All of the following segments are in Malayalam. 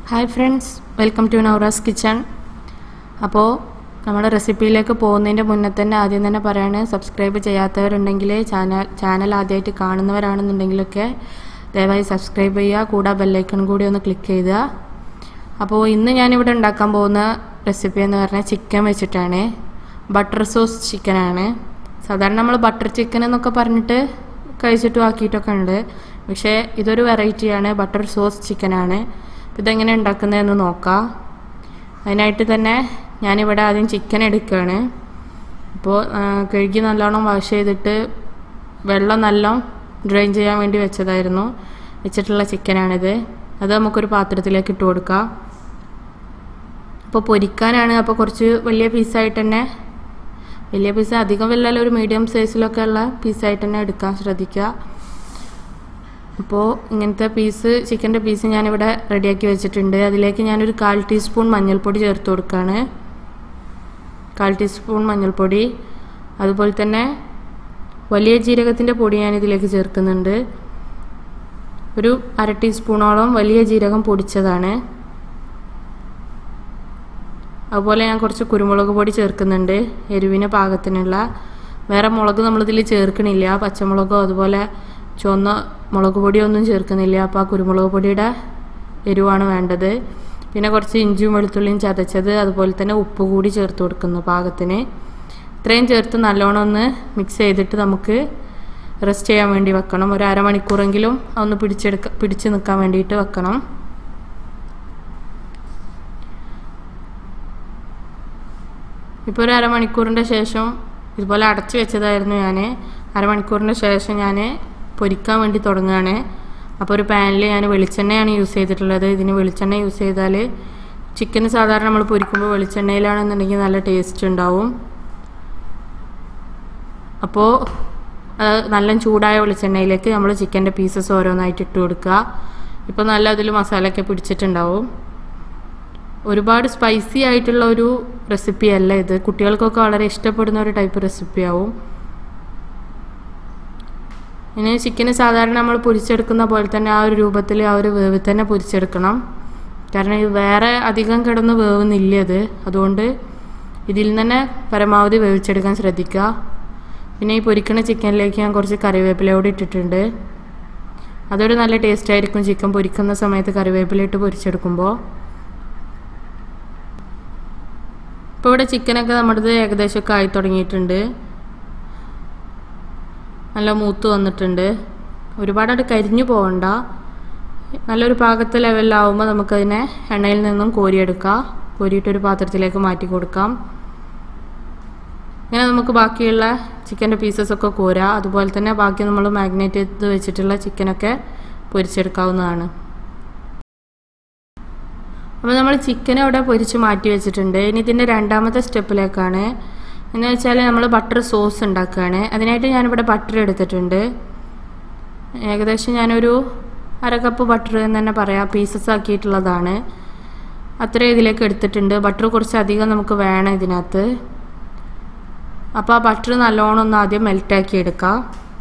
hi friends welcome to Nouras kitchen അപ്പോൾ നമ്മുടെ റെസിപ്പിയിലേക്ക് പോകുന്നതിൻ്റെ മുന്നേ തന്നെ ആദ്യം തന്നെ പറയാണ് സബ്സ്ക്രൈബ് ചെയ്യാത്തവരുണ്ടെങ്കിൽ ചാനൽ ചാനൽ ആദ്യമായിട്ട് കാണുന്നവരാണെന്നുണ്ടെങ്കിലൊക്കെ ദയവായി സബ്സ്ക്രൈബ് ചെയ്യുക കൂടെ ബെല്ലൈക്കൺ കൂടി ഒന്ന് ക്ലിക്ക് ചെയ്യുക അപ്പോൾ ഇന്ന് ഞാനിവിടെ ഉണ്ടാക്കാൻ പോകുന്ന റെസിപ്പി എന്ന് പറഞ്ഞാൽ ചിക്കൻ വെച്ചിട്ടാണ് ബട്ടർ സോസ് ചിക്കനാണ് സാധാരണ നമ്മൾ ബട്ടർ ചിക്കൻ എന്നൊക്കെ പറഞ്ഞിട്ട് കഴിച്ചിട്ടും ആക്കിയിട്ടൊക്കെ ഉണ്ട് പക്ഷേ ഇതൊരു വെറൈറ്റിയാണ് ബട്ടർ സോസ് ചിക്കനാണ് അപ്പോൾ ഇതെങ്ങനെ ഉണ്ടാക്കുന്നതെന്ന് നോക്കാം അതിനായിട്ട് തന്നെ ഞാനിവിടെ ആദ്യം ചിക്കൻ എടുക്കുകയാണ് അപ്പോൾ കഴുകി നല്ലോണം വാഷ് ചെയ്തിട്ട് വെള്ളം നല്ല ഡ്രെയിൻ ചെയ്യാൻ വേണ്ടി വെച്ചതായിരുന്നു വെച്ചിട്ടുള്ള ചിക്കനാണിത് അത് നമുക്കൊരു പാത്രത്തിലേക്ക് ഇട്ട് കൊടുക്കാം അപ്പോൾ പൊരിക്കാനാണ് അപ്പോൾ കുറച്ച് വലിയ പീസായിട്ട് തന്നെ വലിയ പീസ് അധികം വല്ലല്ലോ ഒരു മീഡിയം സൈസിലൊക്കെ ഉള്ള പീസായിട്ട് തന്നെ എടുക്കാൻ ശ്രദ്ധിക്കുക അപ്പോൾ ഇങ്ങനത്തെ പീസ് ചിക്കൻ്റെ പീസ് ഞാനിവിടെ റെഡിയാക്കി വെച്ചിട്ടുണ്ട് അതിലേക്ക് ഞാനൊരു കാൽ ടീസ്പൂൺ മഞ്ഞൾപ്പൊടി ചേർത്ത് കൊടുക്കുകയാണ് കാൽ ടീസ്പൂൺ മഞ്ഞൾപ്പൊടി അതുപോലെ തന്നെ വലിയ ജീരകത്തിൻ്റെ പൊടി ഞാൻ ഇതിലേക്ക് ചേർക്കുന്നുണ്ട് ഒരു അര ടീസ്പൂണോളം വലിയ ജീരകം പൊടിച്ചതാണ് അതുപോലെ ഞാൻ കുറച്ച് കുരുമുളക് പൊടി ചേർക്കുന്നുണ്ട് എരിവിന് പാകത്തിനുള്ള വേറെ മുളക് നമ്മളിതിൽ ചേർക്കണില്ല പച്ചമുളകോ അതുപോലെ ചുവന്ന മുളക് പൊടിയൊന്നും ചേർക്കുന്നില്ല അപ്പോൾ ആ കുരുമുളക് പൊടിയുടെ എരിവാണ് വേണ്ടത് പിന്നെ കുറച്ച് ഇഞ്ചിയും വെളുത്തുള്ളിയും ചതച്ചത് അതുപോലെ തന്നെ ഉപ്പ് കൂടി ചേർത്ത് കൊടുക്കുന്നു പാകത്തിന് ഇത്രയും ചേർത്ത് നല്ലോണം ഒന്ന് മിക്സ് ചെയ്തിട്ട് നമുക്ക് റെസ്റ്റ് ചെയ്യാൻ വേണ്ടി വെക്കണം ഒരു അരമണിക്കൂറെങ്കിലും ഒന്ന് പിടിച്ചെടുക്ക പിടിച്ച് നിൽക്കാൻ വേണ്ടിയിട്ട് വെക്കണം ഇപ്പോൾ ഒരു അരമണിക്കൂറിൻ്റെ ശേഷം ഇതുപോലെ അടച്ചു വെച്ചതായിരുന്നു ഞാൻ അരമണിക്കൂറിൻ്റെ ശേഷം ഞാൻ പൊരിക്കാൻ വേണ്ടി തുടങ്ങുകയാണ് അപ്പോൾ ഒരു പാനിൽ ഞാൻ വെളിച്ചെണ്ണയാണ് യൂസ് ചെയ്തിട്ടുള്ളത് ഇതിന് വെളിച്ചെണ്ണ യൂസ് ചെയ്താൽ ചിക്കൻ സാധാരണ നമ്മൾ പൊരിക്കുമ്പോൾ വെളിച്ചെണ്ണയിലാണെന്നുണ്ടെങ്കിൽ നല്ല ടേസ്റ്റ് ഉണ്ടാവും അപ്പോൾ നല്ല ചൂടായ വെളിച്ചെണ്ണയിലേക്ക് നമ്മൾ ചിക്കൻ്റെ പീസസ് ഓരോന്നായിട്ട് ഇട്ട് കൊടുക്കുക ഇപ്പോൾ നല്ല അതിൽ മസാലയൊക്കെ പിടിച്ചിട്ടുണ്ടാവും ഒരുപാട് സ്പൈസി ആയിട്ടുള്ള ഒരു റെസിപ്പി അല്ല ഇത് കുട്ടികൾക്കൊക്കെ വളരെ ഇഷ്ടപ്പെടുന്ന ഒരു ടൈപ്പ് റെസിപ്പി ആവും ഇനി ചിക്കന് സാധാരണ നമ്മൾ പൊരിച്ചെടുക്കുന്ന പോലെ തന്നെ ആ ഒരു രൂപത്തിൽ ആ ഒരു വേവിൽ തന്നെ പൊരിച്ചെടുക്കണം കാരണം ഇത് വേറെ അധികം കിടന്ന് വേവുന്നില്ല അത് അതുകൊണ്ട് ഇതിൽ തന്നെ പരമാവധി വേവിച്ചെടുക്കാൻ ശ്രദ്ധിക്കുക പിന്നെ ഈ പൊരിക്കണ ചിക്കനിലേക്ക് ഞാൻ കുറച്ച് കറിവേപ്പില കൂടി ഇട്ടിട്ടുണ്ട് അതൊരു നല്ല ടേസ്റ്റ് ആയിരിക്കും ചിക്കൻ പൊരിക്കുന്ന സമയത്ത് കറിവേപ്പില ഇട്ട് പൊരിച്ചെടുക്കുമ്പോൾ ഇപ്പോൾ ഇവിടെ ചിക്കനൊക്കെ നമ്മുടേത് ഏകദേശമൊക്കെ ആയി തുടങ്ങിയിട്ടുണ്ട് നല്ല മൂത്ത് വന്നിട്ടുണ്ട് ഒരുപാടായിട്ട് കരിഞ്ഞു പോകണ്ട നല്ലൊരു പാകത്തെ ലെവലിലാവുമ്പോൾ നമുക്കതിനെ എണ്ണയിൽ നിന്നും കോരിയെടുക്കാം കോരിയിട്ടൊരു പാത്രത്തിലേക്ക് മാറ്റി കൊടുക്കാം ഇങ്ങനെ നമുക്ക് ബാക്കിയുള്ള ചിക്കൻ്റെ പീസസൊക്കെ കോരാം അതുപോലെ തന്നെ ബാക്കി നമ്മൾ മാഗ്നേറ്റ് ചെയ്ത് വെച്ചിട്ടുള്ള ചിക്കനൊക്കെ പൊരിച്ചെടുക്കാവുന്നതാണ് അപ്പോൾ നമ്മൾ ചിക്കൻ അവിടെ പൊരിച്ച് മാറ്റി വെച്ചിട്ടുണ്ട് ഇനി ഇതിൻ്റെ രണ്ടാമത്തെ സ്റ്റെപ്പിലേക്കാണ് എന്ന് വെച്ചാൽ നമ്മൾ ബട്ടർ സോസ് ഉണ്ടാക്കുകയാണ് അതിനായിട്ട് ഞാനിവിടെ ബട്ടർ എടുത്തിട്ടുണ്ട് ഏകദേശം ഞാനൊരു അര കപ്പ് ബട്ടർ എന്ന് തന്നെ പറയാം പീസസ് ആക്കിയിട്ടുള്ളതാണ് അത്രയും ഇതിലേക്ക് എടുത്തിട്ടുണ്ട് ബട്ടർ കുറച്ച് അധികം നമുക്ക് വേണം ഇതിനകത്ത് അപ്പോൾ ആ ബട്ടർ നല്ലോണം ഒന്ന് ആദ്യം മെൽറ്റാക്കി എടുക്കാം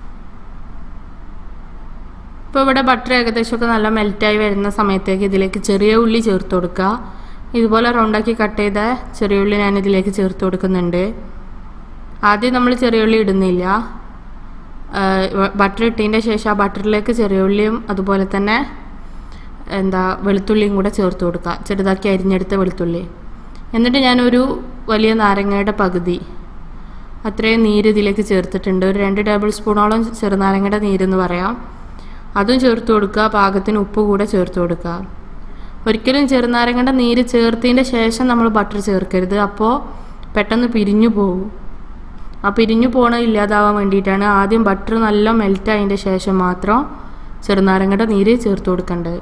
ഇപ്പോൾ ഇവിടെ ബട്ടർ ഏകദേശമൊക്കെ നല്ല മെൽറ്റായി വരുന്ന സമയത്തേക്ക് ഇതിലേക്ക് ചെറിയ ഉള്ളി ചേർത്ത് കൊടുക്കുക ഇതുപോലെ റൗണ്ടാക്കി കട്ട് ചെയ്ത ചെറിയ ഉള്ളി ഞാൻ ഇതിലേക്ക് ചേർത്ത് കൊടുക്കുന്നുണ്ട് ആദ്യം നമ്മൾ ചെറിയ ഉള്ളി ഇടുന്നില്ല ബട്ടർ ഇട്ടതിൻ്റെ ശേഷം ആ ബട്ടറിലേക്ക് ചെറിയ ഉള്ളിയും അതുപോലെ തന്നെ എന്താ വെളുത്തുള്ളിയും കൂടെ ചേർത്ത് കൊടുക്കുക ചെറുതാക്കി അരിഞ്ഞെടുത്ത വെളുത്തുള്ളി എന്നിട്ട് ഞാനൊരു വലിയ നാരങ്ങയുടെ പകുതി അത്രയും നീര് ഇതിലേക്ക് ചേർത്തിട്ടുണ്ട് ഒരു രണ്ട് ടേബിൾ സ്പൂണോളം ചെറുനാരങ്ങയുടെ നീരെന്ന് പറയാം അതും ചേർത്ത് കൊടുക്കുക പാകത്തിന് ഉപ്പ് കൂടെ ചേർത്ത് കൊടുക്കുക ഒരിക്കലും ചെറുനാരങ്ങയുടെ നീര് ചേർത്തതിൻ്റെ ശേഷം നമ്മൾ ബട്ടർ ചേർക്കരുത് അപ്പോൾ പെട്ടെന്ന് പിരിഞ്ഞു പോകും ആ പിരിഞ്ഞു പോകണ ഇല്ലാതാവാൻ വേണ്ടിയിട്ടാണ് ആദ്യം ബട്ടർ നല്ല മെൽറ്റ് ആയതിൻ്റെ ശേഷം മാത്രം ചെറുനാരങ്ങയുടെ നീര് ചേർത്ത് കൊടുക്കേണ്ടത്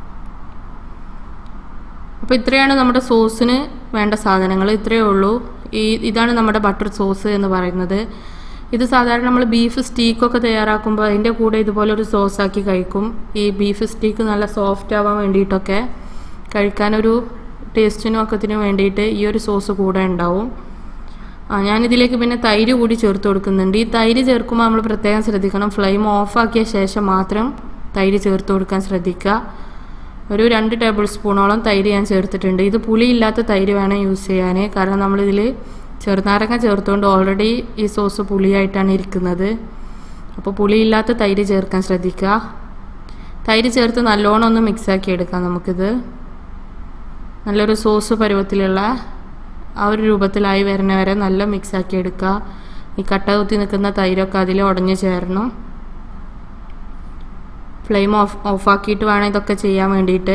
അപ്പോൾ ഇത്രയാണ് നമ്മുടെ സോസിന് വേണ്ട സാധനങ്ങൾ ഇത്രയേ ഉള്ളൂ ഈ ഇതാണ് നമ്മുടെ ബട്ടർ സോസ് എന്ന് പറയുന്നത് ഇത് സാധാരണ നമ്മൾ ബീഫ് സ്റ്റീക്കൊക്കെ തയ്യാറാക്കുമ്പോൾ അതിൻ്റെ കൂടെ ഇതുപോലെ ഒരു സോസാക്കി കഴിക്കും ഈ ബീഫ് സ്റ്റീക്ക് നല്ല സോഫ്റ്റ് ആവാൻ വേണ്ടിയിട്ടൊക്കെ കഴിക്കാനൊരു ടേസ്റ്റിനും ഒക്കത്തിനും വേണ്ടിയിട്ട് ഈ ഒരു സോസ് കൂടെ ഉണ്ടാവും ആ ഞാനിതിലേക്ക് പിന്നെ തൈര് കൂടി ചേർത്ത് കൊടുക്കുന്നുണ്ട് ഈ തൈര് ചേർക്കുമ്പോൾ നമ്മൾ പ്രത്യേകം ശ്രദ്ധിക്കണം ഫ്ലെയിം ഓഫാക്കിയ ശേഷം മാത്രം തൈര് ചേർത്ത് കൊടുക്കാൻ ശ്രദ്ധിക്കുക ഒരു രണ്ട് ടേബിൾ സ്പൂണോളം തൈര് ഞാൻ ചേർത്തിട്ടുണ്ട് ഇത് പുളിയില്ലാത്ത തൈര് വേണം യൂസ് ചെയ്യാൻ കാരണം നമ്മളിതിൽ ചെറുനാരങ്ങ ചേർത്തുകൊണ്ട് ഓൾറെഡി ഈ സോസ് പുളിയായിട്ടാണ് ഇരിക്കുന്നത് അപ്പോൾ പുളിയില്ലാത്ത തൈര് ചേർക്കാൻ ശ്രദ്ധിക്കുക തൈര് ചേർത്ത് നല്ലോണം ഒന്ന് മിക്സാക്കി എടുക്കാം നമുക്കിത് നല്ലൊരു സോസ് പരുവത്തിലുള്ള ആ ഒരു രൂപത്തിലായി വരുന്ന വരെ നല്ല മിക്സാക്കി എടുക്കുക ഈ കട്ട കുത്തി നിൽക്കുന്ന തൈരൊക്കെ അതിൽ ഉടഞ്ഞു ചേരണം ഫ്ലെയിം ഓഫ് ഓഫാക്കിയിട്ട് വേണം ഇതൊക്കെ ചെയ്യാൻ വേണ്ടിയിട്ട്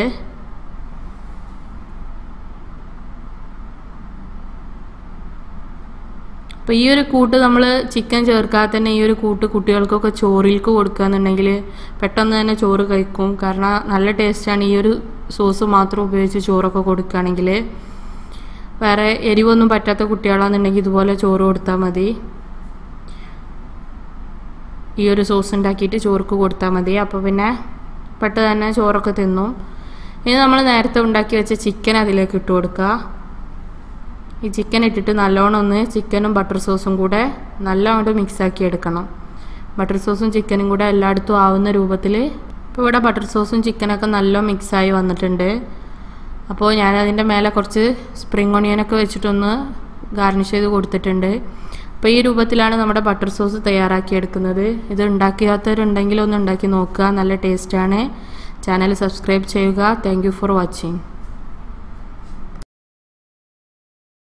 അപ്പോൾ ഈ ഒരു കൂട്ട് നമ്മൾ ചിക്കൻ ചേർക്കാതെ തന്നെ ഈ ഒരു കൂട്ട് കുട്ടികൾക്കൊക്കെ ചോറിലേക്ക് കൊടുക്കുകയെന്നുണ്ടെങ്കിൽ പെട്ടെന്ന് തന്നെ ചോറ് കഴിക്കും കാരണം നല്ല ടേസ്റ്റാണ് ഈ ഒരു സോസ് മാത്രം ഉപയോഗിച്ച് ചോറൊക്കെ കൊടുക്കുകയാണെങ്കിൽ വേറെ എരിവൊന്നും പറ്റാത്ത കുട്ടികളാണെന്നുണ്ടെങ്കിൽ ഇതുപോലെ ചോറ് കൊടുത്താൽ മതി ഈ ഒരു സോസ് ഉണ്ടാക്കിയിട്ട് ചോർക്ക് കൊടുത്താൽ മതി അപ്പോൾ പിന്നെ പെട്ടെന്ന് തന്നെ ചോറൊക്കെ തിന്നും ഇനി നമ്മൾ നേരത്തെ ഉണ്ടാക്കി വെച്ച ചിക്കൻ അതിലേക്ക് ഇട്ട് കൊടുക്കുക ഈ ചിക്കൻ ഇട്ടിട്ട് നല്ലോണം ഒന്ന് ചിക്കനും ബട്ടർ സോസും കൂടെ നല്ലോണം മിക്സാക്കി എടുക്കണം ബട്ടർ സോസും ചിക്കനും കൂടെ എല്ലായിടത്തും ആവുന്ന രൂപത്തിൽ ഇപ്പോൾ ഇവിടെ ബട്ടർ സോസും ചിക്കനൊക്കെ നല്ല മിക്സായി വന്നിട്ടുണ്ട് അപ്പോൾ ഞാൻ അതിൻ്റെ മേലെ കുറച്ച് സ്പ്രിംഗ് ഓണിയനൊക്കെ വെച്ചിട്ടൊന്ന് ഗാർണിഷ് ചെയ്ത് കൊടുത്തിട്ടുണ്ട് അപ്പോൾ ഈ രൂപത്തിലാണ് നമ്മുടെ ബട്ടർ സോസ് തയ്യാറാക്കി എടുക്കുന്നത് ഇത് ഉണ്ടാക്കിയാത്തവരുണ്ടെങ്കിൽ ഒന്ന് ഉണ്ടാക്കി നോക്കുക നല്ല ടേസ്റ്റാണ് ചാനൽ സബ്സ്ക്രൈബ് ചെയ്യുക താങ്ക് ഫോർ വാച്ചിങ്